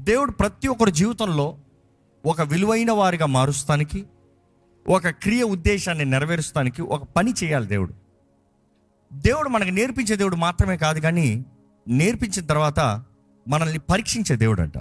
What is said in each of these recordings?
దేవుడు ప్రతి ఒక్కరి జీవితంలో ఒక విలువైన వారిగా మారుస్తానికి ఒక క్రియ ఉద్దేశాన్ని నెరవేరుస్తానికి ఒక పని చేయాలి దేవుడు దేవుడు మనకు నేర్పించే దేవుడు మాత్రమే కాదు కానీ నేర్పించిన తర్వాత మనల్ని పరీక్షించే దేవుడు అంట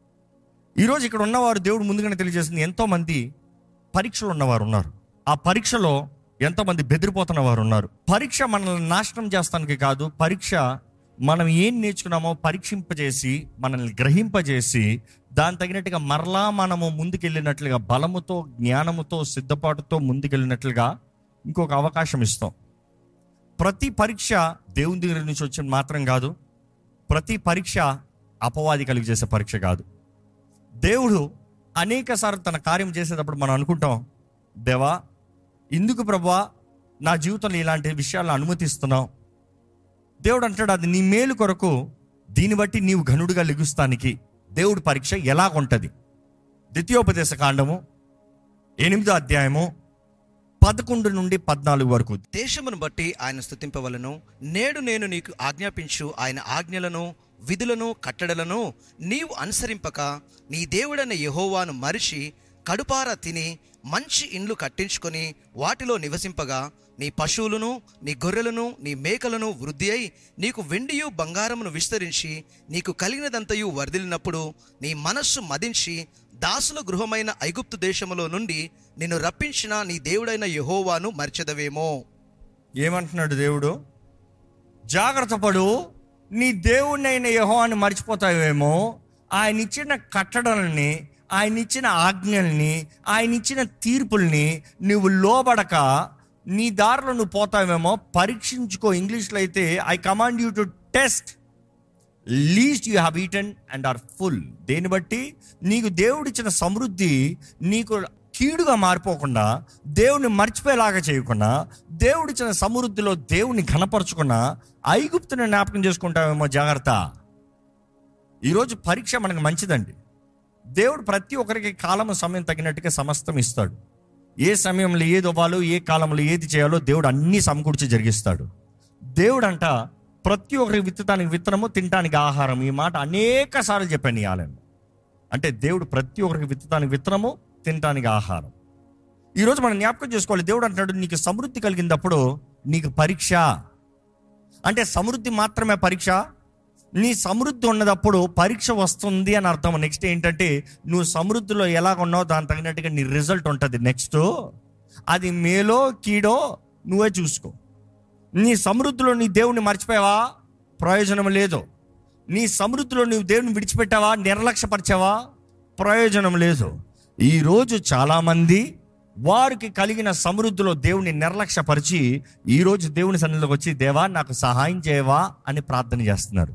ఈరోజు ఇక్కడ ఉన్నవారు దేవుడు ముందుగానే తెలియజేసింది ఎంతోమంది పరీక్షలు ఉన్నవారు ఉన్నారు ఆ పరీక్షలో ఎంతోమంది బెదిరిపోతున్న వారు ఉన్నారు పరీక్ష మనల్ని నాశనం చేస్తానికి కాదు పరీక్ష మనం ఏం నేర్చుకున్నామో పరీక్షింపజేసి మనల్ని గ్రహింపజేసి దాని తగినట్టుగా మరలా మనము ముందుకెళ్ళినట్లుగా బలముతో జ్ఞానముతో సిద్ధపాటుతో ముందుకెళ్ళినట్లుగా ఇంకొక అవకాశం ఇస్తాం ప్రతి పరీక్ష దేవుని దగ్గర నుంచి వచ్చిన మాత్రం కాదు ప్రతి పరీక్ష అపవాది కలిగి చేసే పరీక్ష కాదు దేవుడు అనేక సార్లు తన కార్యం చేసేటప్పుడు మనం అనుకుంటాం దేవా ఇందుకు ప్రభా నా జీవితంలో ఇలాంటి విషయాలను అనుమతిస్తున్నావు దేవుడు అంటాడు అది నీ మేలు కొరకు దీన్ని బట్టి నీవు ఘనుడుగా లెగుస్తానికి దేవుడి పరీక్ష ఎలాగుంటది ద్వితీయోపదేశ కాండము ఎనిమిదో అధ్యాయము పదకొండు నుండి పద్నాలుగు వరకు దేశమును బట్టి ఆయన స్థుతింపవలను నేడు నేను నీకు ఆజ్ఞాపించు ఆయన ఆజ్ఞలను విధులను కట్టడలను నీవు అనుసరింపక నీ దేవుడైన యెహోవాను మరిచి కడుపార తిని మంచి ఇండ్లు కట్టించుకొని వాటిలో నివసింపగా నీ పశువులను నీ గొర్రెలను నీ మేకలను వృద్ధి అయి నీకు వెండియు బంగారమును విస్తరించి నీకు కలిగినదంతయు వర్ధిల్లినప్పుడు నీ మనస్సు మదించి దాసుల గృహమైన ఐగుప్తు దేశములో నుండి నిన్ను రప్పించిన నీ దేవుడైన యెహోవాను మర్చెదవేమో ఏమంటున్నాడు దేవుడు జాగ్రత్త పడు నీ దేవుణ్ణైన యెహోవాని మర్చిపోతావేమో ఆయన ఇచ్చిన కట్టడల్ని ఆయన ఇచ్చిన ఆజ్ఞల్ని ఆయన ఇచ్చిన తీర్పుల్ని నువ్వు లోబడక నీ దారిలో నువ్వు పోతావేమో పరీక్షించుకో ఇంగ్లీష్లో అయితే I command you to test least you have eaten and are full దేన్ని బట్టి నీకు దేవుడిచ్చిన సమృద్ధి నీకు కీడుగా మారిపోకుండా దేవుని మర్చిపోయేలాగా చేయకుండా దేవుడిచ్చిన సమృద్ధిలో దేవుని ఘనపరచుకున్నా ఐగుప్తుని జ్ఞాపకం చేసుకుంటావేమో జాగ్రత్త ఈరోజు పరీక్ష మనకు మంచిదండి దేవుడు ప్రతి ఒక్కరికి కాలం సమయం తగినట్టుగా సమస్తం ఇస్తాడు ఏ సమయంలో ఏది ఇవ్వాలో ఏ కాలంలో ఏది చేయాలో దేవుడు అన్ని సమకూర్చి జరిగిస్తాడు దేవుడు అంట ప్రతి ఒక్కరికి విత్తడానికి విత్తనము తినడానికి ఆహారం ఈ మాట అనేక సార్లు చెప్పాను ఈ ఆలయం అంటే దేవుడు ప్రతి ఒక్కరికి విత్తడానికి విత్తనము తినడానికి ఆహారం ఈరోజు మనం జ్ఞాపకం చేసుకోవాలి దేవుడు అంటున్నాడు నీకు సమృద్ధి కలిగినప్పుడు నీకు పరీక్ష అంటే సమృద్ధి మాత్రమే పరీక్ష నీ సమృద్ధి ఉన్నదప్పుడు పరీక్ష వస్తుంది అని అర్థం నెక్స్ట్ ఏంటంటే నువ్వు సమృద్ధిలో ఎలా ఉన్నావో దాని తగినట్టుగా నీ రిజల్ట్ ఉంటుంది నెక్స్ట్ అది మేలో కీడో నువ్వే చూసుకో నీ సమృద్ధిలో నీ దేవుని మర్చిపోయావా ప్రయోజనం లేదు నీ సమృద్ధిలో నువ్వు దేవుని విడిచిపెట్టావా నిర్లక్ష్యపరిచావా ప్రయోజనం లేదు ఈరోజు చాలామంది వారికి కలిగిన సమృద్ధిలో దేవుని నిర్లక్ష్యపరిచి ఈరోజు దేవుని సన్నిధిలోకి వచ్చి దేవా నాకు సహాయం చేయవా అని ప్రార్థన చేస్తున్నారు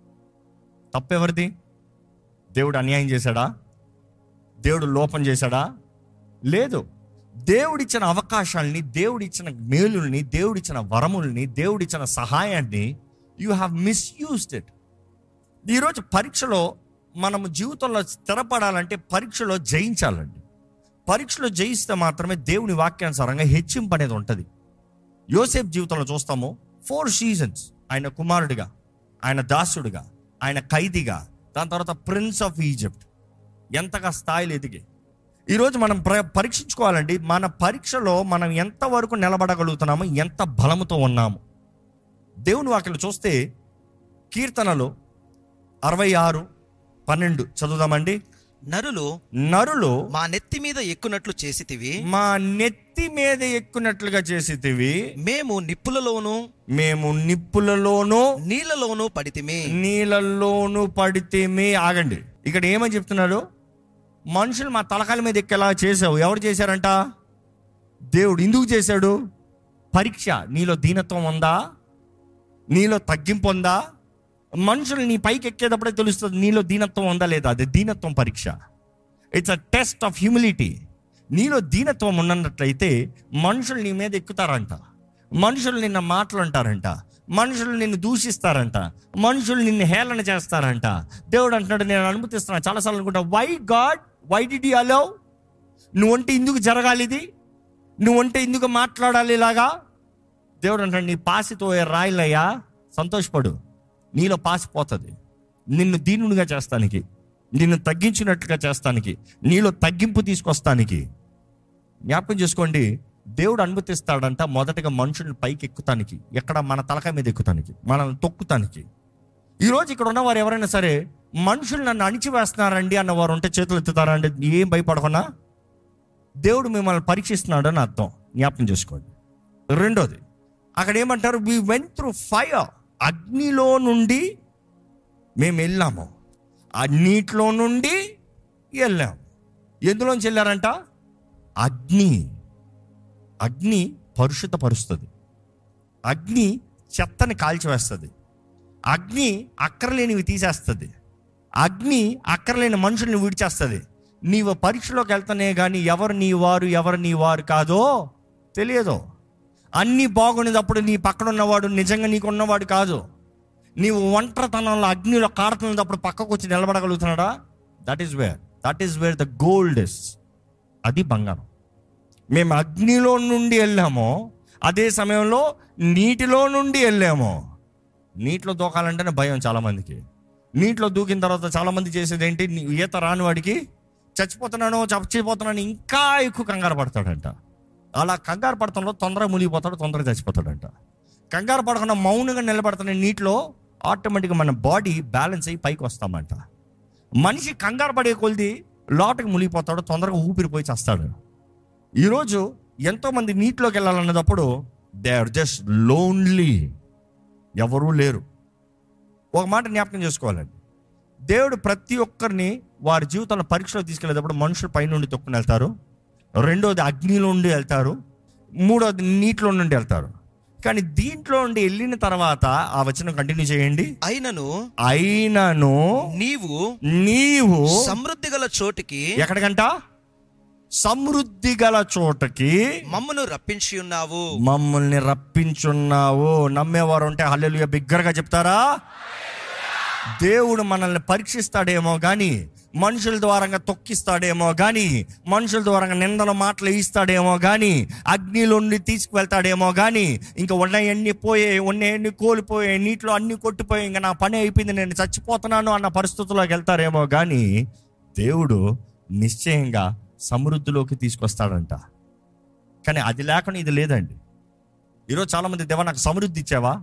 తప్పెవరిది దేవుడు అన్యాయం చేశాడా దేవుడు లోపం చేశాడా లేదు దేవుడిచ్చిన అవకాశాలని దేవుడిచ్చిన మేలుల్ని దేవుడిచ్చిన వరముల్ని దేవుడిచ్చిన సహాయాన్ని యూ హ్యావ్ మిస్యూస్డ్ ఇట్ ఈరోజు పరీక్షలో మనము జీవితంలో స్థిరపడాలంటే పరీక్షలో జయించాలండి పరీక్షలో జయిస్తే మాత్రమే దేవుని వాక్యానుసారంగా హెచ్చింపు అనేది ఉంటుంది యోసేఫ్ జీవితంలో చూస్తాము ఫోర్ సీజన్స్ ఆయన కుమారుడిగా ఆయన దాసుడిగా ఆయన ఖైదీగా దాని తర్వాత ప్రిన్స్ ఆఫ్ ఈజిప్ట్ ఎంతగా స్థాయిలు ఎదిగి ఈరోజు మనం ప్ర పరీక్షించుకోవాలండి మన పరీక్షలో మనం ఎంతవరకు నిలబడగలుగుతున్నాము ఎంత బలముతో ఉన్నాము దేవుని వాక్యలు చూస్తే కీర్తనలు అరవై ఆరు పన్నెండు చదువుదామండి నరులు నరులు మా నెత్తి మీద ఎక్కునట్లు చేసితివి మా నెత్తి మీద ఎక్కునట్లుగా చేసేటివి మేము నిప్పులలోను మేము నిప్పులలోనూ నీళ్లలోను పడితిమి నీళ్ళల్లోనూ పడితేమే ఆగండి ఇక్కడ ఏమని చెప్తున్నాడు మనుషులు మా తలకాల మీద ఎక్కేలా చేసావు ఎవరు చేశారంట దేవుడు ఎందుకు చేశాడు పరీక్ష నీలో దీనత్వం ఉందా నీలో తగ్గింపు ఉందా మనుషులు నీ పైకి ఎక్కేటప్పుడే తెలుస్తుంది నీలో దీనత్వం ఉందా లేదా అది దీనత్వం పరీక్ష it's a test of humility నీలో దీనత్వం ఉన్నట్లయితే మనుషులు నీ మీద ఎక్కుతారంట మనుషులు నిన్న మాటలు అంటారంట మనుషులు నిన్ను దూషిస్తారంట మనుషులు నిన్ను హేళన చేస్తారంట దేవుడు అంటున్నాడు నేను అనుమతిస్తున్నా చాలాసార్లు అనుకుంటా why God why did you allow నువ్వంటే ఇందుకు జరగాలి ఇది నువ్వంటే ఇందుకు మాట్లాడాలి ఇలాగా దేవుడు అంటాడు నీ పాసితో రాయిలయ్యా సంతోషపడు నీలో పాసిపోతుంది నిన్ను దీనునిగా చేస్తానికి నిన్ను తగ్గించినట్లుగా చేస్తానికి నీలో తగ్గింపు తీసుకొస్తానికి జ్ఞాపకం చేసుకోండి దేవుడు అనుమతిస్తాడంట మొదటగా మనుషుల్ని పైకి ఎక్కుతానికి ఎక్కడ మన తలకాయ మీద ఎక్కుతానికి మనల్ని తొక్కుతానికి ఈరోజు ఇక్కడ ఉన్నవారు ఎవరైనా సరే మనుషులు నన్ను అణిచివేస్తున్నారండి అన్నవారు ఉంటే చేతులు ఎత్తుతారా అంటే ఏం భయపడకున్నా దేవుడు మిమ్మల్ని పరీక్షిస్తున్నాడు అని అర్థం జ్ఞాపకం చేసుకోండి రెండోది అక్కడ ఏమంటారు వి వెంట్ త్రూ ఫైర్ అగ్నిలో నుండి మేము వెళ్ళాము ఆ నీటిలో నుండి వెళ్ళాము ఎందులోంచి వెళ్ళారంట అగ్ని అగ్ని పరిశుద్ధపరుస్తుంది అగ్ని చెత్తని కాల్చివేస్తుంది అగ్ని అక్కరలేనివి తీసేస్తుంది అగ్ని అక్కరలేని మనుషుల్ని విడిచేస్తుంది నీవు పరీక్షలోకి వెళ్తానే కానీ ఎవరు నీ వారు ఎవరు నీ వారు కాదో తెలియదు అన్నీ బాగున్నప్పుడు నీ పక్కన ఉన్నవాడు నిజంగా నీకు ఉన్నవాడు కాదు నీవు ఒంటరితనంలో అగ్నిలో కాడుతున్నప్పుడు పక్కకు వచ్చి నిలబడగలుగుతున్నాడా that is where that is where the gold is అది బంగారం మేము అగ్నిలో నుండి వెళ్ళాము అదే సమయంలో నీటిలో నుండి వెళ్ళాము నీటిలో దూకాలంటేనే భయం చాలామందికి నీటిలో దూకిన తర్వాత చాలామంది చేసేది ఏంటి నీ- ఈత రాని వాడికి చచ్చిపోతున్నాను చచ్చిపోతున్నాను ఇంకా ఎక్కువ కంగారు పడతాడంట అలా కంగారు పడతంలో తొందరగా మునిగిపోతాడు తొందరగా చచ్చిపోతాడంట కంగారు పడకుండా మౌనంగా నిలబడుతున్న నీటిలో ఆటోమేటిక్గా మన బాడీ బ్యాలెన్స్ అయ్యి పైకి వస్తామంట మనిషి కంగారు పడే కొలిది లోటుకి మునిగిపోతాడు తొందరగా ఊపిరిపోయి చేస్తాడు ఈరోజు ఎంతోమంది నీటిలోకి వెళ్ళాలన్నదప్పుడు దే ఆర్ జస్ట్ లోన్లీ ఎవరూ లేరు ఒక మాట జ్ఞాపకం చేసుకోవాలండి దేవుడు ప్రతి ఒక్కరిని వారి జీవితంలో పరీక్షలో తీసుకెళ్ళేటప్పుడు మనుషులు పైనుండి తొక్కుని వెళ్తారు రెండోది అగ్నిలో నుండి వెళ్తారు మూడోది నీటిలో నుండి వెళ్తారు కానీ దీంట్లో నుండి వెళ్ళిన తర్వాత ఆ వచనం కంటిన్యూ చేయండి అయినను అయినను నీవు నీవు సమృద్ధి గల చోటికి ఎక్కడికంట సమృద్ధి గల చోటకి మమ్మను రప్పించి ఉన్నావు మమ్మల్ని రప్పించున్నావు నమ్మేవారు ఉంటే హల్లెలూయా బిగ్గరగా చెప్తారా దేవుడు మనల్ని పరీక్షిస్తాడేమో కానీ మనుషుల ద్వారంగా తొక్కిస్తాడేమో కానీ మనుషుల ద్వారంగా నిందల మాటలు ఇస్తాడేమో కానీ అగ్నిలో నుండి తీసుకువెళ్తాడేమో కానీ ఇంకా ఉన్నాయన్నీ పోయే ఉన్నాయన్నీ కోల్పోయాయి నీటిలో అన్ని కొట్టిపోయాయి ఇంకా నా పని అయిపోయింది నేను చచ్చిపోతున్నాను అన్న పరిస్థితుల్లోకి వెళ్తారేమో కానీ దేవుడు నిశ్చయంగా సమృద్ధిలోకి తీసుకొస్తాడంట కానీ అది లేకుండా ఇది లేదండి ఈరోజు చాలామంది దేవా నాకు సమృద్ధి ఇచ్చావా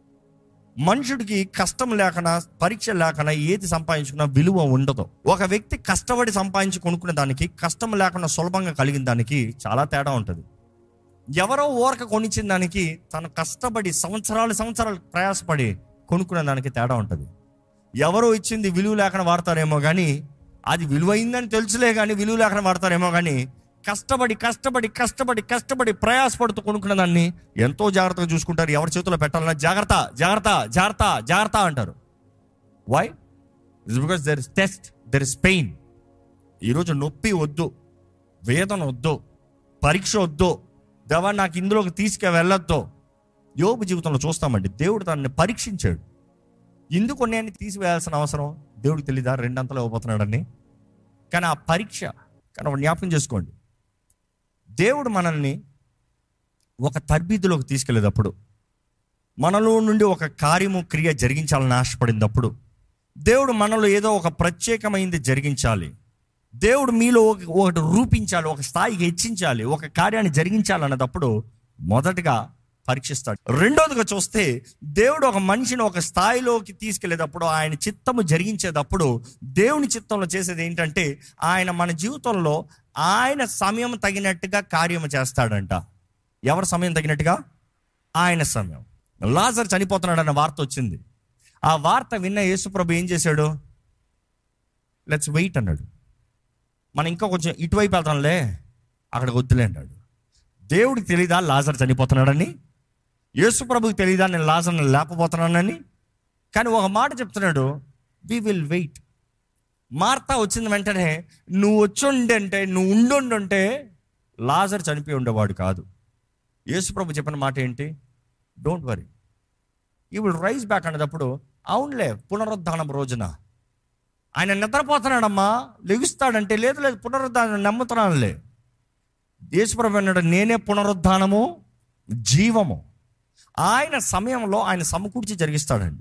మనుషుడికి కష్టం లేకనా పరీక్ష లేకనా ఏది సంపాదించుకున్నా విలువ ఉండదు ఒక వ్యక్తి కష్టపడి సంపాదించి కొనుక్కునే దానికి కష్టం లేకుండా సులభంగా కలిగిన దానికి చాలా తేడా ఉంటుంది ఎవరో ఓరక కొనిచ్చిన దానికి తను కష్టపడి సంవత్సరాలు సంవత్సరాలు ప్రయాసపడి కొనుక్కునే దానికి తేడా ఉంటుంది ఎవరో ఇచ్చింది విలువ లేకుండా వాడతారేమో కానీ అది విలువైందని తెలుసులే కానీ విలువ లేకుండా వాడతారేమో కానీ కష్టపడి కష్టపడి కష్టపడి కష్టపడి ప్రయాసపడుతూ కొనుక్కున్న దాన్ని ఎంతో జాగ్రత్తగా చూసుకుంటారు ఎవరి చేతిలో పెట్టాలన్నా జాగ్రత్త జాగ్రత్త జాగ్రత్త జాగ్రత్త అంటారు why it's because there is test there is pain ఈరోజు నొప్పి వద్దు వేదన వద్దు పరీక్ష వద్దు దేవా నాకు ఇందులోకి తీసుకు వెళ్ళొద్దు యోబు జీవితంలో చూస్తామండి దేవుడు తనని పరీక్షించాడు ఎందుకు నేను తీసివేయాల్సిన అవసరం దేవుడికి తెలీదా రెండంతలో ఇవ్వబోతున్నాడని కానీ ఆ పరీక్ష కానీ ఒక జ్ఞాపకం చేసుకోండి దేవుడు మనల్ని ఒక తర్బీదులోకి తీసుకెళ్ళేటప్పుడు మనలో నుండి ఒక కార్యము క్రియ జరిగించాలని ఆశపడినప్పుడు దేవుడు మనలో ఏదో ఒక ప్రత్యేకమైనది జరిగించాలి దేవుడు మీలో ఒక- ఒకటి రూపించాలి ఒక స్థాయికి హెచ్చించాలి ఒక కార్యాన్ని జరిగించాలన్నప్పుడు మొదటగా పరీక్షిస్తాడు రెండోదిగా చూస్తే దేవుడు ఒక మనిషిని ఒక స్థాయిలోకి తీసుకెళ్లేటప్పుడు ఆయన చిత్తము జరిగించేటప్పుడు దేవుని చిత్తంలో చేసేది ఏంటంటే ఆయన మన జీవితంలో ఆయన సమయం తగినట్టుగా కార్యము చేస్తాడంట ఎవరి సమయం తగినట్టుగా ఆయన సమయం లాజర్ చనిపోతున్నాడు అన్న వార్త వచ్చింది ఆ వార్త విన్న యేసుప్రభు ఏం చేశాడు లెట్స్ వెయిట్ అన్నాడు మనం ఇంకా కొంచెం ఇటువైపు వెళ్తాంలే అక్కడికి వద్దులే అన్నాడు దేవుడికి తెలీదా లాజర్ చనిపోతున్నాడని యేసుప్రభుకి తెలీదా నేను లాజర్ని లేకపోతున్నానని కానీ ఒక మాట చెప్తున్నాడు వి విల్ వెయిట్ మార్తా వచ్చిన వెంటనే నువ్వు వచ్చుండంటే నువ్వు ఉండుండుంటే లాజర్ చనిపోయి ఉండేవాడు కాదు యేసుప్రభు చెప్పిన మాట ఏంటి don't worry he will rise back అనేటప్పుడు అవునులే పునరుద్ధానం రోజున ఆయన నిద్రపోతున్నాడమ్మా లెగుస్తాడంటే లేదు లేదు పునరుద్ధానం నమ్ముతున్నానులే యేసుప్రభు అన్నాడు నేనే పునరుద్ధానము జీవము ఆయన సమయంలో ఆయన సమకూర్చి జరిగిస్తాడండి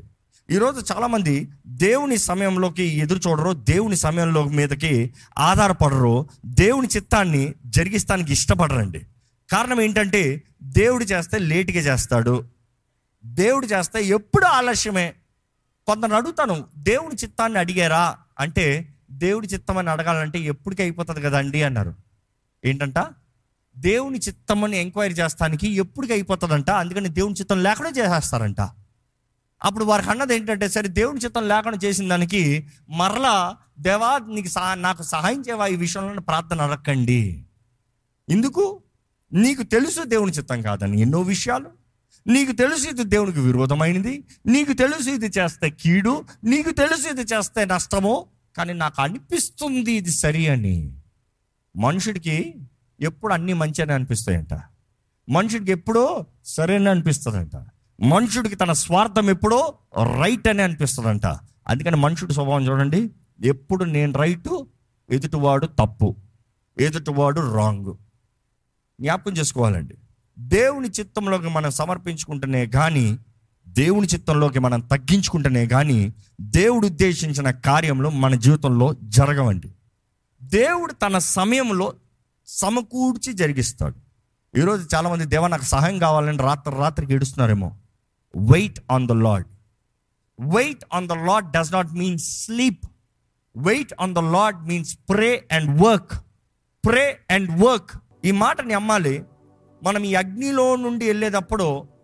ఈరోజు చాలామంది దేవుని సమయంలోకి ఎదురు చూడరు దేవుని సమయంలో మీదకి ఆధారపడరు దేవుని చిత్తాన్ని జరిగిస్తానికి ఇష్టపడరండి కారణం ఏంటంటే దేవుడు చేస్తే లేటుగా చేస్తాడు దేవుడు చేస్తే ఎప్పుడు ఆలస్యమే కొందరు అడుగుతాను దేవుని చిత్తాన్ని అడిగారా అంటే దేవుడి చిత్తం అని అడగాలంటే ఎప్పటికీ అయిపోతుంది కదండి అన్నారు ఏంటంట దేవుని చిత్తమని ఎంక్వైరీ చేస్తానికి ఎప్పటికీ అయిపోతుందంట అందుకని దేవుని చిత్తం లేకుండా చేసేస్తారంట అప్పుడు వారికి అన్నది ఏంటంటే సరే దేవుని చిత్తం లేకుండా చేసిన దానికి మరలా దేవా నీకు సహా నాకు సహాయం చేయవా ఈ విషయంలో ప్రార్థన అడగండి ఎందుకు నీకు తెలుసు దేవుని చిత్తం కాదని ఎన్నో విషయాలు నీకు తెలుసు ఇది దేవునికి విరోధమైనది నీకు తెలుసు ఇది చేస్తే కీడు నీకు తెలుసు ఇది చేస్తే నష్టము కానీ నాకు అనిపిస్తుంది ఇది సరి అని మనుషుడికి ఎప్పుడు అన్నీ మంచి అని అనిపిస్తాయంట మనుషుడికి ఎప్పుడో సరైన అనిపిస్తుందంట మనుషుడికి తన స్వార్థం ఎప్పుడో రైట్ అని అనిపిస్తుందంట అందుకని మనుషుడి స్వభావం చూడండి ఎప్పుడు నేను రైటు ఎదుటివాడు తప్పు ఎదుటివాడు రాంగ్ జ్ఞాపకం చేసుకోవాలండి దేవుని చిత్తంలోకి మనం సమర్పించుకుంటేనే కానీ దేవుని చిత్తంలోకి మనం తగ్గించుకుంటేనే కానీ దేవుడు ఉద్దేశించిన కార్యంలో మన జీవితంలో జరగవండి దేవుడు తన సమయంలో సమకూర్చి జరిగిస్తాడు ఈరోజు చాలామంది దేవ నాకు సహాయం కావాలని రాత్రి రాత్రికి ఏడుస్తున్నారేమో wait on the Lord wait on the Lord does not mean sleep wait on the Lord means pray and work pray and work ఈ మాటని అమ్మాలి మనం ఈ అగ్నిలో నుండి వెళ్ళేటప్పుడు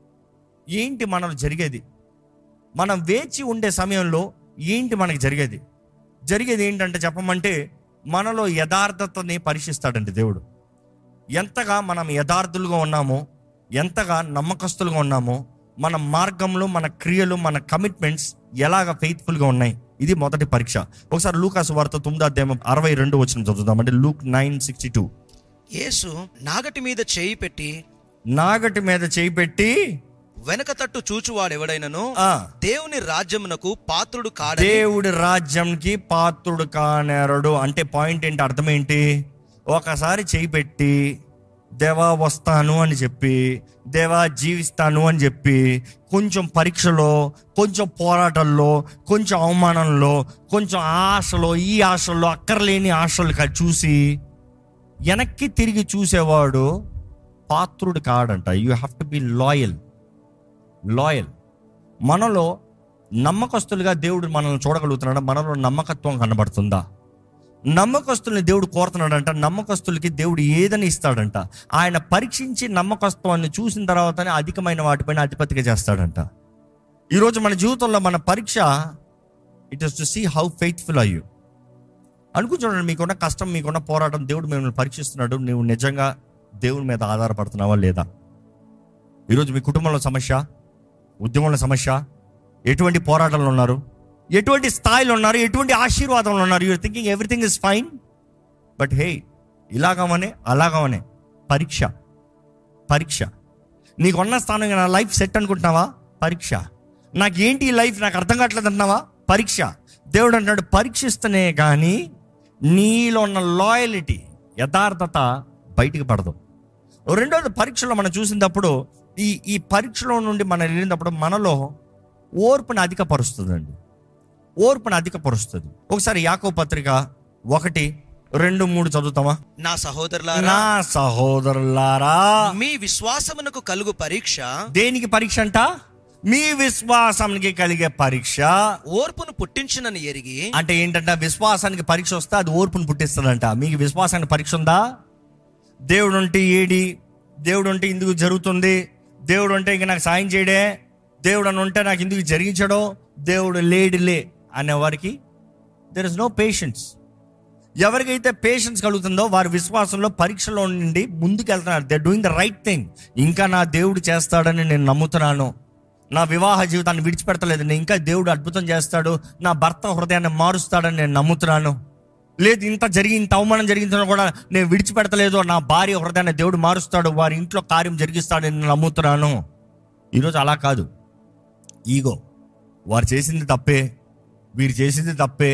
ఏంటి మనలో జరిగేది మనం వేచి ఉండే సమయంలో ఏంటి మనకి జరిగేది జరిగేది ఏంటంటే చెప్పమంటే మనలో యథార్థతని పరీక్షిస్తాడండి దేవుడు ఎంతగా మనం యథార్థులుగా ఉన్నామో ఎంతగా నమ్మకస్తులుగా ఉన్నామో మన మార్గంలో మన క్రియలు మన కమిట్మెంట్స్ ఎలాగ ఫెయిత్ఫుల్గా ఉన్నాయి ఇది మొదటి పరీక్ష ఒకసారి లూకాసు వార్త తొమ్మిదో అధ్యాయం అరవై రెండు వచ్చిన చదువుదాం అంటే లూక్ నైన్ సిక్స్టీ టూ యేసు నాగటి మీద చేయి పెట్టి నాగటి మీద చేయి పెట్టి వెనక తట్టు చూచువాడెవడైనను ఆ, దేవుని రాజ్యమునకు పాత్రుడు కాడని దేవుడి రాజ్యంకి పాత్రుడు కానేరడు అంటే పాయింట్ ఏంటి అర్థం ఏంటి ఒకసారి చేయి పెట్టి దేవా వస్తాను అని చెప్పి దేవా జీవిస్తాను అని చెప్పి కొంచెం పరీక్షలో కొంచెం పోరాటంలో కొంచెం అవమానంలో కొంచెం ఆశలో ఈ ఆశల్లో అక్కర్లేని ఆశలు క- చూసి వెనక్కి తిరిగి చూసేవాడు పాత్రుడు కాడంట you have to be loyal loyal మనలో నమ్మకస్తులుగా దేవుడు మనల్ని చూడగలుగుతున్నాడా మనలో నమ్మకత్వం కనబడుతుందా నమ్మకస్తుల్ని దేవుడు కోరుతున్నాడంట నమ్మకస్తులకి దేవుడు ఏదని ఇస్తాడంట ఆయన పరీక్షించి నమ్మకత్వాన్ని చూసిన తర్వాతనే అధికమైన వాటిపైన అధిపతిగా చేస్తాడంట ఈరోజు మన జీవితంలో మన పరీక్ష it is to see how faithful are you అనుకుంటున్నాడు మీకున్న కష్టం మీకున్న పోరాటం దేవుడు మిమ్మల్ని పరీక్షిస్తున్నాడు నువ్వు నిజంగా దేవుని మీద ఆధారపడుతున్నావా లేదా ఈరోజు మీ కుటుంబంలో సమస్య ఉద్యమంలో సమస్య ఎటువంటి పోరాటాలు ఉన్నారు ఎటువంటి స్థాయిలో ఉన్నారు ఎటువంటి ఆశీర్వాదంలో ఉన్నారు you're thinking everything is fine but hey ఇలాగమనే అలాగమనే పరీక్ష పరీక్ష నీకున్న స్థానంగా నా లైఫ్ సెట్ అనుకుంటున్నావా పరీక్ష నాకు ఏంటి ఈ లైఫ్ నాకు అర్థం కావట్లేదు అంటున్నావా పరీక్ష దేవుడు అంటాడు పరీక్షిస్తేనే కానీ నీలో ఉన్న లాయలిటీ యథార్థత బయటికి పడదు రెండోది పరీక్షలో మనం చూసినప్పుడు ఈ ఈ పరీక్షలో నుండి మనం వెళ్ళినప్పుడు మనలో ఓర్పుని అధికపరుస్తుందండి ఓర్పుని అధికపరుస్తుంది ఒకసారి యాకో పత్రిక ఒకటి రెండు మూడు చదువుతామా నా సహోదరులారా నా సహోదరులారా మీ విశ్వాసమునకు కలుగు పరీక్ష దేనికి పరీక్ష అంట మీ విశ్వాసానికి కలిగే పరీక్ష ఓర్పును పుట్టించునని ఎరిగి అంటే ఏంటంటే విశ్వాసానికి పరీక్ష వస్తే అది ఓర్పును పుట్టిస్తుందంట మీకు విశ్వాసానికి పరీక్ష ఉందా దేవుడు ఉంటే ఏడి దేవుడు ఉంటే ఇందుకు జరుగుతుంది దేవుడు ఉంటే ఇంక నాకు సాయం చేయడే దేవుడు అని ఉంటే నాకు ఇందుకు జరిగించడో దేవుడు లేడిలే అనే వారికి దెర్ ఇస్ నో పేషెన్స్ ఎవరికైతే పేషెన్స్ కలుగుతుందో వారి విశ్వాసంలో పరీక్షలో నుండి ముందుకు వెళ్తున్నారు they doing the right thing ఇంకా నా దేవుడు చేస్తాడని నేను నమ్ముతున్నాను నా వివాహ జీవితాన్ని విడిచిపెడతలేదు నేను ఇంకా దేవుడు అద్భుతం చేస్తాడు నా భర్త హృదయాన్ని మారుస్తాడని నేను నమ్ముతున్నాను లేదు ఇంత జరిగి ఇంత అవమానం జరిగించిన కూడా నేను విడిచిపెడతలేదు నా భార్య హృదయాన్ని దేవుడు మారుస్తాడు వారి ఇంట్లో కార్యం జరిగిస్తాడని నేను నమ్ముతున్నాను ఈరోజు అలా కాదు ఈగో వారు చేసింది తప్పే వీరు చేసింది తప్పే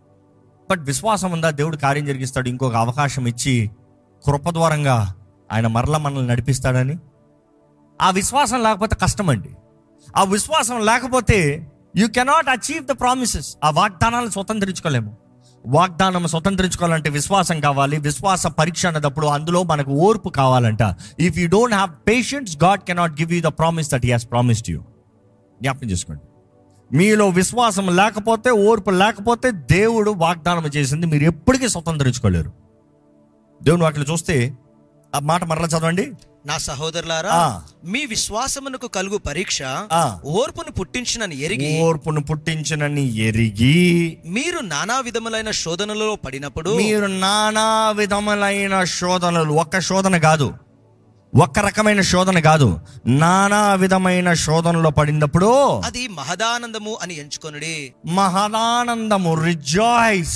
బట్ విశ్వాసం ఉందా దేవుడు కార్యం జరిగిస్తాడు ఇంకొక అవకాశం ఇచ్చి కృప ద్వారంగా ఆయన మరలా మనల్ని నడిపిస్తాడని ఆ విశ్వాసం లేకపోతే కష్టం అండి ఆ విశ్వాసం లేకపోతే you cannot achieve the promises ఆ వాగ్దానాలను స్వతంత్రించుకోలేము వాగ్దానం స్వతంత్రించుకోవాలంటే విశ్వాసం కావాలి విశ్వాస పరీక్ష అన్నదప్పుడు అందులో మనకు ఓర్పు కావాలంట if you don't have patience God cannot give you the promise that he has promised you జ్ఞాపకం చేసుకోండి మీలో విశ్వాసం లేకపోతే ఓర్పు లేకపోతే దేవుడు వాగ్దానం చేసింది మీరు ఎప్పటికీ స్వతంత్రించుకోలేరు దేవుని వాటిని చూస్తే ఆ మాట మరలా చదవండి నా సహోదరులారా ఆ. మీ విశ్వాసమునకు కలుగు పరీక్ష ఆ. ఓర్పును పుట్టించినని ఎరిగి ఓర్పును పుట్టించినని ఎరిగి మీరు నానా విధములైన శోధనలో పడినప్పుడు మీరు నానా విధములైన శోధనలు ఒక్క శోధన కాదు ఒక్క రకమైన శోధన కాదు నానా విధమైన శోధనలో పడినప్పుడు అది మహదానందము అని ఎంచుకొనుడి మహదానందము రిజాయిస్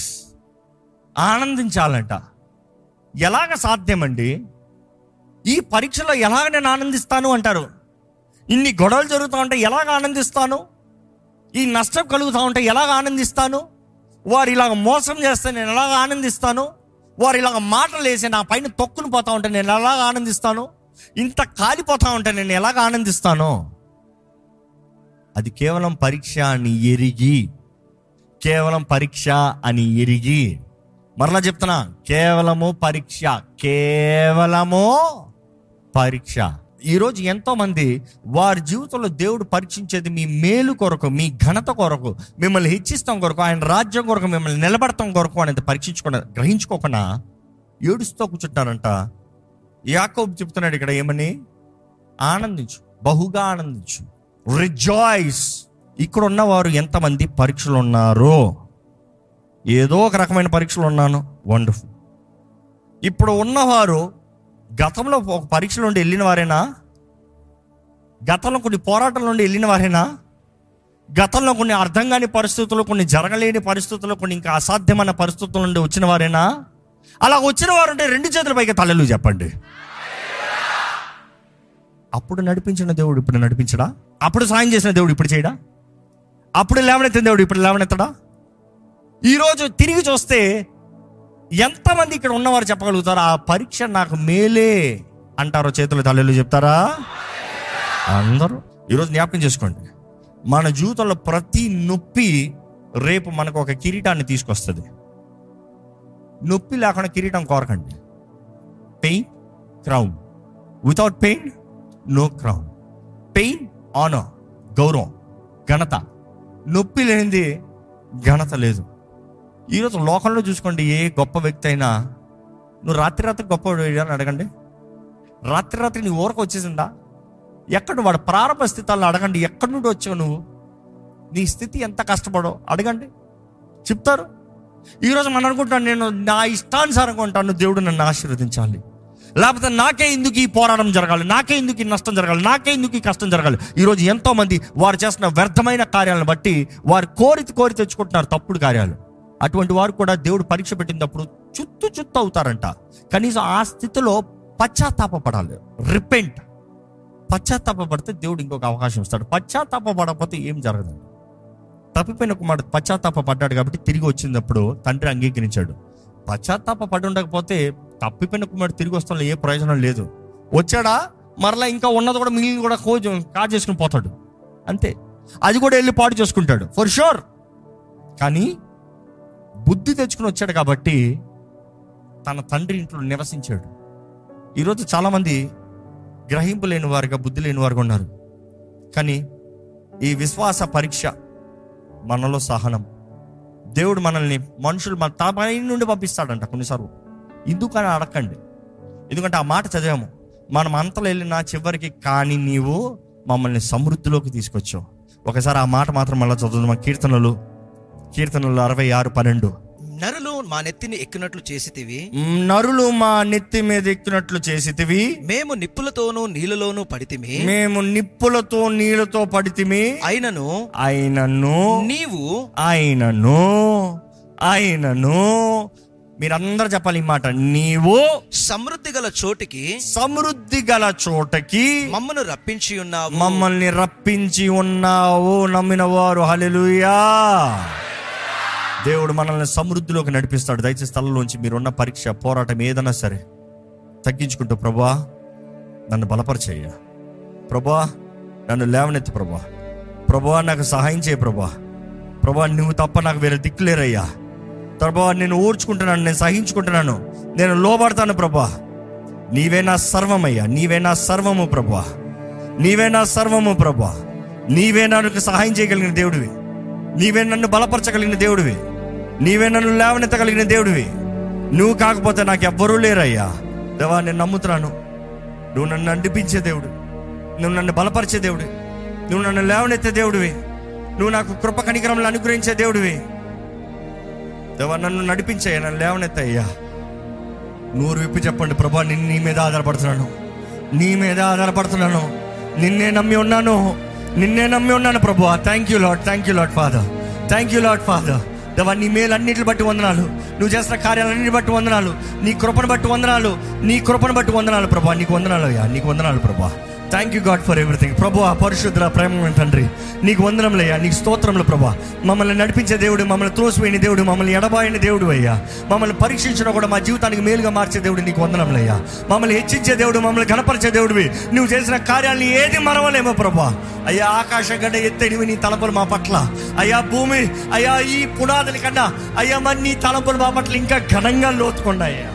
ఆనందించాలంట ఎలాగ సాధ్యమండి ఈ పరీక్షలో ఎలాగ నేను ఆనందిస్తాను అంటారు ఇన్ని గొడవలు జరుగుతూ ఉంటే ఎలాగ ఆనందిస్తాను ఈ నష్టం కలుగుతూ ఉంటే ఎలాగ ఆనందిస్తాను వారు ఇలాగ మోసం చేస్తే నేను ఎలాగ ఆనందిస్తాను వారు ఇలాగ మాటలు వేసి నా పైన తొక్కుని పోతా ఉంటే నేను ఎలాగ ఆనందిస్తాను ఇంత కాలిపోతా ఉంటే నేను ఎలాగ ఆనందిస్తాను అది కేవలం పరీక్ష అని ఎరిగి కేవలం పరీక్ష అని ఎరిగి మరలా చెప్తున్నా కేవలము పరీక్ష కేవలము పరీక్ష ఈరోజు ఎంతో మంది వారి జీవితంలో దేవుడు పరీక్షించేది మీ మేలు కొరకు మీ ఘనత కొరకు మిమ్మల్ని హెచ్చిస్తాం కొరకు ఆయన రాజ్యం కొరకు మిమ్మల్ని నిలబడతాం కొరకు అనేది పరీక్షించుకున్న గ్రహించుకోకుండా ఏడుస్తూ కూర్చుంటారంట యాకోబు చెప్తున్నాడు ఇక్కడ ఏమని ఆనందించు బహుగా ఆనందించు రిజాయిస్ ఇక్కడ ఉన్నవారు ఎంతమంది పరీక్షలు ఉన్నారో ఏదో ఒక రకమైన పరీక్షలు ఉన్నాను వండర్ఫుల్ ఇప్పుడు ఉన్నవారు గతంలో ఒక పరీక్షల నుండి వెళ్ళిన వారేనా గతంలో కొన్ని పోరాటాల నుండి వెళ్ళిన వారేనా గతంలో కొన్ని అర్థం కాని పరిస్థితులు కొన్ని జరగలేని పరిస్థితులు కొన్ని ఇంకా అసాధ్యమైన పరిస్థితుల నుండి వచ్చిన వారేనా అలా వచ్చిన వారు ఉంటే రెండు చేతుల పైకి తలలు చెప్పండి అప్పుడు నడిపించిన దేవుడు ఇప్పుడు నడిపించడా అప్పుడు సాయం చేసిన దేవుడు ఇప్పుడు చేయడా అప్పుడు లేవనెత్తిన దేవుడు ఇప్పుడు లేవనెత్తడా ఈరోజు తిరిగి చూస్తే ఎంతమంది ఇక్కడ ఉన్నవారు చెప్పగలుగుతారు ఆ పరీక్ష నాకు మేలే అంటారో చేతులు తల్లిలు చెప్తారా అందరూ ఈరోజు జ్ఞాపకం చేసుకోండి మన జీవితంలో ప్రతి నొప్పి రేపు మనకు ఒక కిరీటాన్ని తీసుకొస్తుంది నొప్పి లేకుండా కిరీటం కోరకండి pain crown without pain no crown pain honour గౌరవం ఘనత నొప్పి లేనిది ఘనత లేదు ఈరోజు లోకంలో చూసుకోండి ఏ గొప్ప వ్యక్తి అయినా నువ్వు రాత్రి రాత్రి గొప్ప అని అడగండి రాత్రి రాత్రి నీ ఊరకు వచ్చేసిందా ఎక్కడ వాడు ప్రారంభ స్థితాల్లో అడగండి ఎక్కడి నుండి వచ్చావు నువ్వు నీ స్థితి ఎంత కష్టపడో అడగండి చెప్తారు ఈరోజు మనం అనుకుంటాను నేను నా ఇష్టానుసారంగా ఉంటాను దేవుడు నన్ను ఆశీర్వదించాలి లేకపోతే నాకే ఎందుకు ఈ పోరాటం జరగాలి నాకే ఎందుకు ఈ నష్టం జరగాలి నాకే ఎందుకు ఈ కష్టం జరగాలి ఈరోజు ఎంతో మంది వారు చేస్తున్న వ్యర్థమైన కార్యాలను బట్టి వారు కోరి కోరి తెచ్చుకుంటున్నారు తప్పుడు కార్యాలు అటువంటి వారు కూడా దేవుడు పరీక్ష పెట్టినప్పుడు చుత్తు చుత్తు అవుతారంట కనీసం ఆ స్థితిలో పశ్చాత్తాపడాలి రిపెంట్ పశ్చాత్తాపడితే దేవుడు ఇంకొక అవకాశం ఇస్తాడు పశ్చాత్తాపడకపోతే ఏం జరగదు తప్పిపోయిన కుమారుడు పశ్చాత్తాప పడ్డాడు కాబట్టి తిరిగి వచ్చినప్పుడు తండ్రి అంగీకరించాడు పశ్చాత్తాప పడి ఉండకపోతే తప్పిపోయిన కుమారుడు తిరిగి వస్తాలో ఏ ప్రయోజనం లేదు వచ్చాడా మరలా ఇంకా ఉన్నది కూడా మిగిలిన కూడా కోజు కాజు చేసుకుని పోతాడు అంతే అది కూడా వెళ్ళి పాడు చేసుకుంటాడు ఫర్ షూర్ కానీ బుద్ధి తెచ్చుకుని వచ్చాడు కాబట్టి తన తండ్రి ఇంట్లో నివసించాడు ఈరోజు చాలామంది గ్రహింపు లేని వారుగా బుద్ధి లేని వారుగా ఉన్నారు కానీ ఈ విశ్వాస పరీక్ష మనలో సహనం దేవుడు మనల్ని మనుషులు మన తన పై నుండి పంపిస్తాడంట కొన్నిసార్లు ఎందుకని అడగండి ఎందుకంటే ఆ మాట చదివాము మనం అంతలో వెళ్ళినా చివరికి కానీ నీవు మమ్మల్ని సమృద్ధిలోకి తీసుకొచ్చావు ఒకసారి ఆ మాట మాత్రం మళ్ళీ చదువుదాం కీర్తనలు కీర్తనలు అరవై ఆరు పన్నెండు నరులు మా నెత్తిని ఎక్కినట్లు చేసితివి నరులు మా నెత్తి మీద ఎక్కినట్లు చేసితివి మేము నిప్పులతోనూ నీళ్ళలోనూ పడితిమి మేము నిప్పులతో నీళ్ళతో పడితిమి అయినను అయినను నీవు ఆయనను ఆయనను మీరందరూ చెప్పాలి ఈ మాట నీవు సమృద్ధి గల చోటికి సమృద్ధి గల చోటకి మమ్మను రప్పించి ఉన్నావు మమ్మల్ని రప్పించి ఉన్నావు నమ్మిన వారు హల్లెలూయా దేవుడు మనల్ని సమృద్ధిలోకి నడిపిస్తాడు దయచేసి స్థలంలోంచి మీరున్న పరీక్ష పోరాటం ఏదైనా సరే తగ్గించుకుంటూ ప్రభా నన్ను బలపరిచేయ ప్రభా నన్ను లేవనెత్తి ప్రభా ప్రభువా నాకు సహాయం చేయ ప్రభా ప్రభా నువ్వు తప్ప నాకు వేరే దిక్కులేరయ్యా ప్రభా నేను ఓర్చుకుంటున్నాను నేను సహించుకుంటున్నాను నేను లోబడతాను ప్రభా నీవే నా సర్వమయ్యా నీవే నా సర్వము ప్రభా నీవే నా సర్వము ప్రభా నీవే నాకు సహాయం చేయగలిగిన దేవుడివి నీవే నన్ను బలపరచగలిగిన దేవుడివి నీవే నన్ను లేవనెత్తగలిగిన దేవుడివి నువ్వు కాకపోతే నాకు ఎవ్వరూ లేరయ్యా దేవా నేను నమ్ముతున్నాను నువ్వు నన్ను నడిపించే దేవుడు నువ్వు నన్ను బలపరిచే దేవుడు నువ్వు నన్ను లేవనెత్తే దేవుడివి నువ్వు నాకు కృప కనికరములు అనుగ్రహించే దేవుడివి దేవా నన్ను నడిపించయ్యా నన్ను లేవనెత్తయ్యా నూరు విప్పి చెప్పండి ప్రభా నేను నీ మీద ఆధారపడుతున్నాను నీ మీద ఆధారపడుతున్నాను నిన్నే నమ్మి ఉన్నాను నిన్నే నమ్మి ఉన్నాను ప్రభు thank you Lord thank you Lord father thank you Lord father దేవా నీ మేలన్నిటిని బట్టి వందనాలు నువ్వు చేస్తున్న కార్యాలన్నిటి బట్టి వందనాలు నీ కృపను బట్టి వందనాలు నీ కృపను బట్టి వందనాలు ప్రభా నీకు వందనాలు అయ్యా నీకు వందనాలు ప్రభా thank you God for everything ప్రభు పరిశుద్ర ప్రేమ తండ్రి నీకు వందనములయ్యా నీకు స్తోత్రములు ప్రభా మమ్మల్ని నడిపించే దేవుడు మమ్మల్ని త్రోసిపోయిన దేవుడు మమ్మల్ని ఎడబాయిన దేవుడు అయ్యా మమ్మల్ని పరీక్షించిన కూడా మా జీవితానికి మేలుగా మార్చే దేవుడు నీకు వందనములయ్యా మమ్మల్ని హెచ్చించే దేవుడు మమ్మల్ని కనపరిచే దేవుడివి నువ్వు చేసిన కార్యాలను ఏది మరవలేమో ప్రభా అయ్యా ఆకాశ గడ్డ ఎత్తడివి నీ తలపులు మా పట్ల అయ్యా భూమి అయ్యా ఈ పునాదుల కన్నా అయ్యా మరి నీ తలపులు మా పట్ల ఇంకా ఘనంగా లోతుకున్నాయ్యా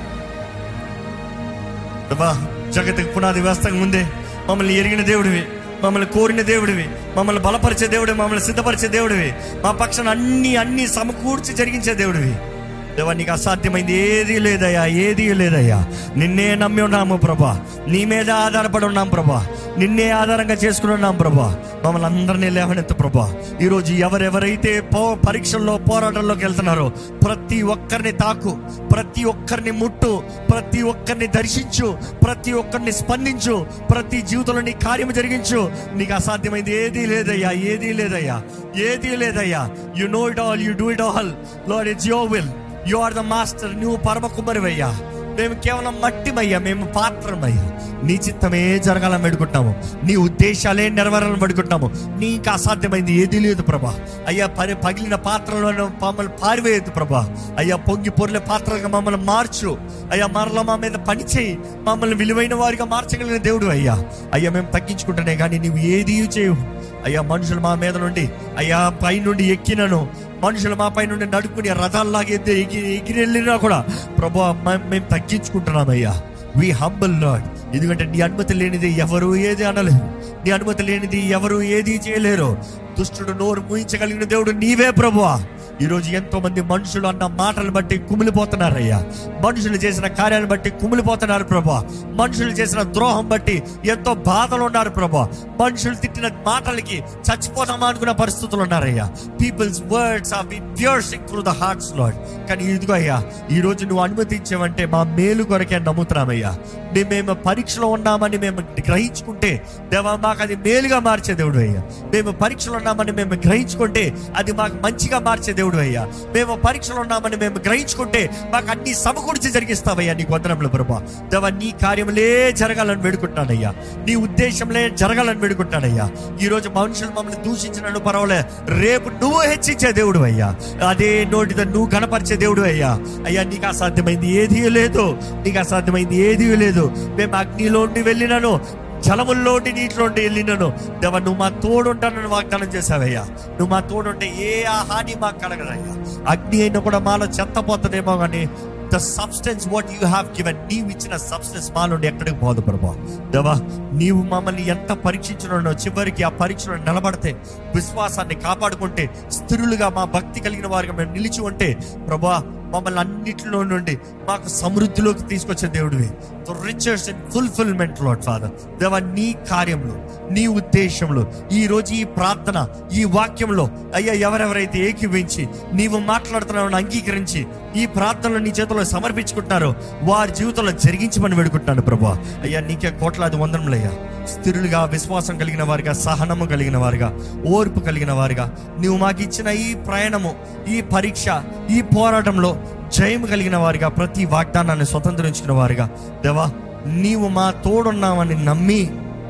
ప్రభా జగత్తుకు పునాది వేస్తాక ముందే మమ్మల్ని ఎరిగిన దేవుడివి మమ్మల్ని కోరిన దేవుడివి మమ్మల్ని బలపరిచే దేవుడివి మమ్మల్ని సిద్ధపరిచే దేవుడివి మా పక్షాన అన్ని అన్ని సమకూర్చి జరిగించే దేవుడివి దేవా నీకు అసాధ్యమైంది ఏది లేదయ్యా ఏది లేదయ్యా నిన్నే నమ్మి ఉన్నాము ప్రభా నీ మీద ఆధారపడి ఉన్నాం ప్రభా నిన్నే ఆధారంగా చేసుకుని ఉన్నాం ప్రభా మమ్మల్ని అందరినీ లేవనెత్తు ప్రభా ఈరోజు ఎవరెవరైతే పో పరీక్షల్లో పోరాటంలోకి వెళ్తున్నారో ప్రతి ఒక్కరిని తాకు ప్రతి ఒక్కరిని ముట్టు ప్రతి ఒక్కరిని దర్శించు ప్రతి ఒక్కరిని స్పందించు ప్రతి జీవితంలో నీ కార్యం జరిగించు నీకు అసాధ్యమైంది ఏదీ లేదయ్యా ఏదీ లేదయ్యా ఏదీ లేదయ్యా you know it all you do it all lord it's your will you are the master నువ్వు పరమ కుమ్మరివయ్యా మేము కేవలం మట్టిమయ్యా మేము పాత్రమయ్యా నీ చిత్తమే జరగాలని పెడుకుంటాము నీ ఉద్దేశాలే నెరవేరాలని పెడుకుంటాము నీకు అసాధ్యమైంది ఏదీ లేదు ప్రభా అయ్యా పరి పగిలిన పాత్రలను మమ్మల్ని పారివేయద్దు ప్రభా అయ్యా పొంగి పొర్లే పాత్రలుగా మమ్మల్ని మార్చు అయ్యా మరల మా మీద పని చేయి మమ్మల్ని విలువైన వారిగా మార్చగలిగిన దేవుడు అయ్యా అయ్యా మేము తగ్గించుకుంటున్నాయి కానీ నీవు ఏది చేయవు అయ్యా మనుషులు మా మీద నుండి అయ్యా పై నుండి ఎక్కినను మనుషులు మా పై నుండి నడుపుకుని రథాల్లాగా ఎత్తి ఎగిరి ఎగిరి వెళ్ళినా కూడా ప్రభు మేము తగ్గించుకుంటున్నాం అయ్యా వి హంబల్ లాడ్ ఎందుకంటే నీ అనుమతి లేనిది ఎవరు ఏది అనలేరు నీ అనుమతి లేనిది ఎవరు ఏది చేయలేరు దుష్టుడు నోరు ముయించగలిగిన దేవుడు నీవే ప్రభువా ఈరోజు ఎంతో మంది మనుషులు అన్న మాటలు బట్టి కుమిలిపోతున్నారయ్యా మనుషులు చేసిన కార్యాలను బట్టి కుమిలిపోతున్నారు ప్రభా మనుషులు చేసిన ద్రోహం బట్టి ఎంతో బాధలు ఉన్నారు ప్రభా మనుషులు తిట్టిన మాటలకి చచ్చిపోతామా అనుకున్న పరిస్థితులు ఉన్నారయ్యా people's words are been piercing through the hearts lord కానీ ఇదిగో అయ్యా ఈ రోజు నువ్వు అనుమతించావంటే మా మేలు కొరకే నమ్ముతున్నామయ్యా మేము మేము పరీక్షలో ఉన్నామని మేము గ్రహించుకుంటే దేవా మాకు అది మేలుగా మార్చే దేవుడు అయ్యా మేము పరీక్షలో ఉన్నామని మేము గ్రహించుకుంటే అది మాకు మంచిగా మార్చే దేవుడు అయ్యా మేము పరీక్షలో ఉన్నామని మేము గ్రహించుకుంటే మాకు అన్ని సమకూర్చి జరిగిస్తావయ్యా నీకు వందనములు ప్రభా దేవా నీ కార్యములే జరగాలని వేడుకుంటానయ్యా నీ ఉద్దేశంలే జరగాలని వేడుకుంటానయ్యా ఈ రోజు మనుషులు మమ్మల్ని దూషించినట్టు పర్వాలే రేపు నువ్వు హెచ్చించే దేవుడు అయ్యా అదే నోటితో నువ్వు కనపరిచే దేవుడు అయ్యా అయ్యా నీకు అసాధ్యమైంది ఏదీ లేదు నీకు అసాధ్యమైంది ఏదీ లేదు మేము అగ్నిలోండి వెళ్ళినను జలముల్లోండి నీటిలోండి వెళ్ళినను దేవ నువ్వు మా తోడుంటానని వాగ్దానం చేశావయ్యా నువ్వు మా తోడుంటే ఏ ఆ హాని మాకు కలగదయ్యా అగ్ని అయినా కూడా మాలో చెత్తపోతుందేమో కానీ the substance what you have given నీవు ఇచ్చిన సబ్స్టెన్స్ మా నుండి ఎక్కడికి పోదు ప్రభా దేవా నీవు మమ్మల్ని ఎంత పరీక్షించడో చివరికి ఆ పరీక్షలో నిలబడితే విశ్వాసాన్ని కాపాడుకుంటే స్థిరులుగా మా భక్తి కలిగిన వారిగా మేము నిలిచి ఉంటే ప్రభా మమ్మల్ని అన్నిటిలో నుండి మాకు సమృద్ధిలోకి తీసుకొచ్చే దేవుడివి riches in fulfilment lord father దేవా నీ కార్యంలో నీ ఉద్దేశంలో ఈ రోజు ఈ ప్రార్థన ఈ వాక్యంలో అయ్యా ఎవరెవరైతే ఏకీవించి నీవు మాట్లాడుతున్నావు అంగీకరించి ఈ ప్రార్థనలు నీ చేతిలో సమర్పించుకుంటున్నారో వారి జీవితంలో జరిగించమని వేడుకుంటున్నాను ప్రభా అయ్యా నీకే కోట్లాది వందనములయ్యా స్థిరులుగా విశ్వాసం కలిగిన వారిగా సహనము కలిగిన వారిగా ఓర్పు కలిగిన వారిగా నీవు మాకు ఇచ్చిన ఈ ప్రయాణము ఈ పరీక్ష ఈ పోరాటంలో జయం కలిగిన వారిగా ప్రతి వాగ్దానాన్ని స్వతంత్రించుకున్న వారిగా దేవా నీవు మా తోడున్నామని నమ్మి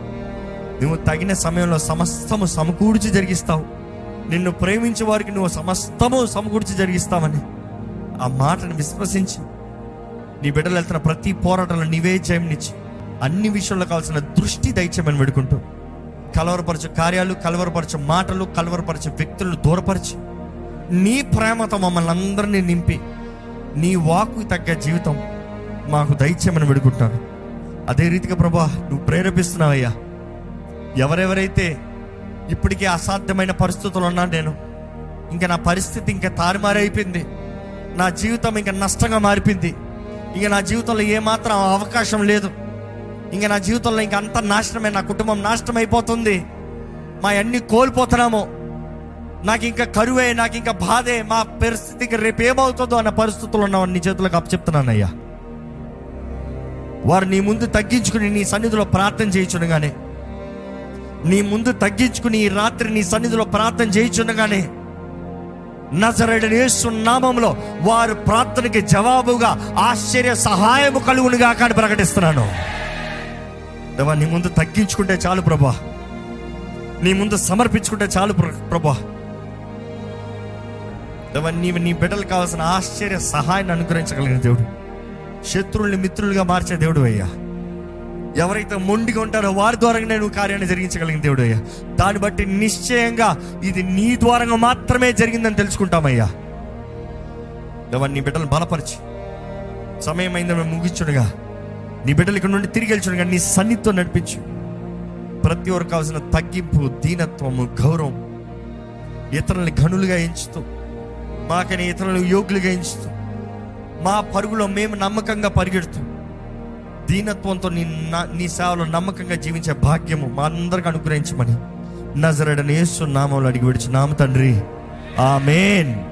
నువ్వు తగిన సమయంలో సమస్తము సమకూర్చి జరిగిస్తావు నిన్ను ప్రేమించే వారికి నువ్వు సమస్తము సమకూర్చి జరిగిస్తావని ఆ మాటను విశ్వసించి నీ బిడ్డలు వెళ్తున్న ప్రతి పోరాటంలో నీవే జయంనిచ్చి అన్ని విషయంలో కావాల్సిన దృష్టి దయచేయమని వేడుకుంటూ కలవరపరచు కార్యాలు కలవరపరచు మాటలు కలవరపరచు వ్యక్తులను దూరపరిచి నీ ప్రేమతో మమ్మల్ని అందరినీ నింపి నీ వాకు తగ్గ జీవితం మాకు దైత్యమని వేడుకుంటాను అదే రీతిగా ప్రభా నువ్వు ప్రేరేపిస్తున్నావయ్యా ఎవరెవరైతే ఇప్పటికే అసాధ్యమైన పరిస్థితులు ఉన్నా నేను ఇంకా నా పరిస్థితి ఇంకా తారుమారైపోయింది నా జీవితం ఇంకా నష్టంగా మారిపోయింది ఇంకా నా జీవితంలో ఏమాత్రం అవకాశం లేదు ఇంకా నా జీవితంలో ఇంకా అంత నాశనమే నా కుటుంబం నాశనం అయిపోతుంది మా అన్ని కోల్పోతున్నాము నాకు ఇంకా కరువే నాకు ఇంకా బాధే మా పరిస్థితికి రేపు ఏమవుతుందో అన్న పరిస్థితులు ఉన్న నీ చేతులకు అప్పచెప్తున్నానయ్యా వారు నీ ముందు తగ్గించుకుని నీ సన్నిధిలో ప్రార్థన చేయించుండగానే నీ ముందు తగ్గించుకుని ఈ రాత్రి నీ సన్నిధిలో ప్రార్థన చేయించుండగానే నజరడని యేసు నామంలో వారు ప్రార్థనకి జవాబుగా ఆశ్చర్య సహాయము కలుగునుగా కానీ ప్రకటిస్తున్నాను దేవా నీ ముందు తగ్గించుకుంటే చాలు ప్రభా నీ ముందు సమర్పించుకుంటే చాలు ప్ర- ప్రభా దేవా నీవు నీ బిడ్డలకు కావాల్సిన ఆశ్చర్య సహాయాన్ని అనుగ్రహించగలిగిన దేవుడు శత్రువుల్ని మిత్రులుగా మార్చే దేవుడు అయ్యా ఎవరైతే మొండిగా ఉంటారో వారి ద్వారా నేను కార్యాన్ని జరిగించగలిగిన దేవుడు అయ్యా దాన్ని బట్టి నిశ్చయంగా ఇది నీ ద్వారంగా మాత్రమే జరిగిందని తెలుసుకుంటామయ్యా దేవా నీ బిడ్డలను బలపరిచి సమయం అయిందని మేము ముగించుడుగా నీ బిడ్డలు ఇక్కడ నుండి తిరిగి వెళ్ళుచుడుగా నీ సన్నిధితో నడిపించు ప్రతి ఒక్కరు కావాల్సిన తగ్గింపు దీనత్వము గౌరవం ఇతరులని గనులుగా ఎంచుతూ మాకని ఇతరులను యోగులుగా ఎంచుతూ మా పరుగులో మేము నమ్మకంగా పరిగెడుతూ దీనత్వంతో నీ నా- నీ సేవలో నమ్మకంగా జీవించే భాగ్యము మా అందరికి అనుగ్రహించమని నజరడని యేసు నామంలో అడిగి విడిచి నామ తండ్రి ఆమెన్